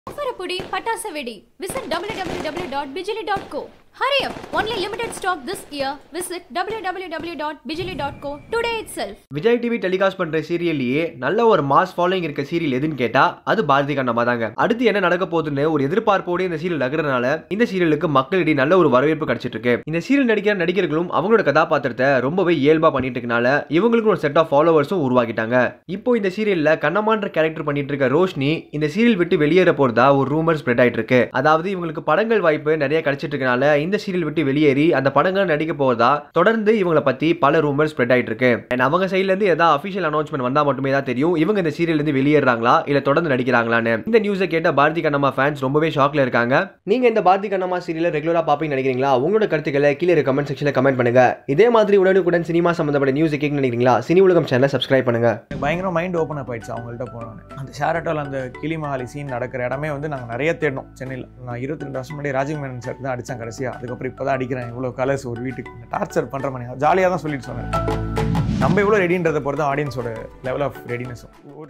பரப்புடி பட்டாசு வெடி visit www.bijili.co hurry up only limited stock this year visit www.bijili.co today itself Vijay TV telecast பண்ற சீரியல்லையே நல்ல ஒரு மாஸ் ஃபாலோயிங் இருக்க சீரியல் எதுன்னு கேட்டா அது பாரதி கண்ணம்மா தாங்க அடுத்து என்ன நடக்க போகுதுன்னு ஒரு எதிர்பார்ப்போடு இந்த சீரியல் நகர்றதுனால இந்த சீரியலுக்கு மக்களிடையே நல்ல ஒரு வரவேற்பு கிடைச்சிட்டு இருக்கு இந்த சீரியல் நடிக்கிற நடிகர்களும் அவங்களோட கதாபாத்திரத்தை ரொம்பவே இயல்பா பண்ணிட்டு இருக்கனால இவங்களுக்கு ஒரு செட் ஆஃப் ஃபாலோவர்ஸும் உருவாக்கிட்டாங்க இப்போ இந்த சீரியல்ல கண்ணம்மான்ற கேரக்டர் பண்ணிட்டு இருக்க ரோஷினி இந்த சீரியல் விட்டு வெளியேற போறதா ஒரு ரூமர் ஸ்ப்ரெட் ஆயிட்டு இருக்கு அதாவது இவங்களுக்கு படங்கள் வாய்ப்பு நிறைய கிடைச்சிட்டு இருக்கனால இந்த சீரியல் விட்டு வெளியேறி அந்த படங்கள் நடிக்க போறதா தொடர்ந்து இவங்களை பத்தி பல ரூமர் ஸ்ப்ரெட் ஆயிட்டு இருக்கு And அவங்க சைட்ல இருந்து ஏதாவது அபிஷியல் அனௌன்ஸ்மெண்ட் வந்தா மட்டுமே தான் தெரியும் இவங்க இந்த சீரியல் இருந்து வெளியேறாங்களா இல்ல தொடர்ந்து நடிக்கிறாங்களான்னு இந்த நியூஸை கேட்ட பாரதி கண்ணம்மா ஃபேன்ஸ் ரொம்பவே ஷாக்ல இருக்காங்க நீங்க இந்த பாரதி கண்ணம்மா சீரியல் ரெகுலரா பாப்பீங்க நினைக்கிறீங்களா உங்களோட கருத்துக்களை கீழே இருக்க கமெண்ட் செக்ஷன்ல கமெண்ட் பண்ணுங்க இதே மாதிரி உடனுக்குடன் சினிமா சம்பந்தப்பட்ட நியூஸ் கேட்க நினைக்கிறீங்களா சினி உலகம் சேனலை சப்ஸ்கிரைப் பண்ணுங்க பயங்கர மைண்ட் ஓப்பன் அப் ஆயிடுச்சு அவங்கள்ட்ட போனோன்னே அந்த ஷேரட்டோவில் அந்த கிளி மஹாலி சீன் நடக்கிற இடமே வந்து நாங்கள் நிறைய தேடினோம் சென்னையில் நான் இருபத்தி ரெண்டு வருஷம் முன்னாடி ராஜீவ் மேனன் சார் தான் அடித்தேன் கடைசியாக அதுக்கப்புறம் இப்போ தான் அடிக்கிறேன் இவ்வளோ கலர்ஸ் ஒரு வீட்டுக்கு டார்ச்சர் பண்ணுற மாதிரி ஜாலியாக தான் சொல்லிட்டு சொன்னேன் நம்ம எவ்வளோ ரெடின்றதை பொறுத்து ஆடியன்ஸோட லெவல் ஆஃப் ரெடினஸும்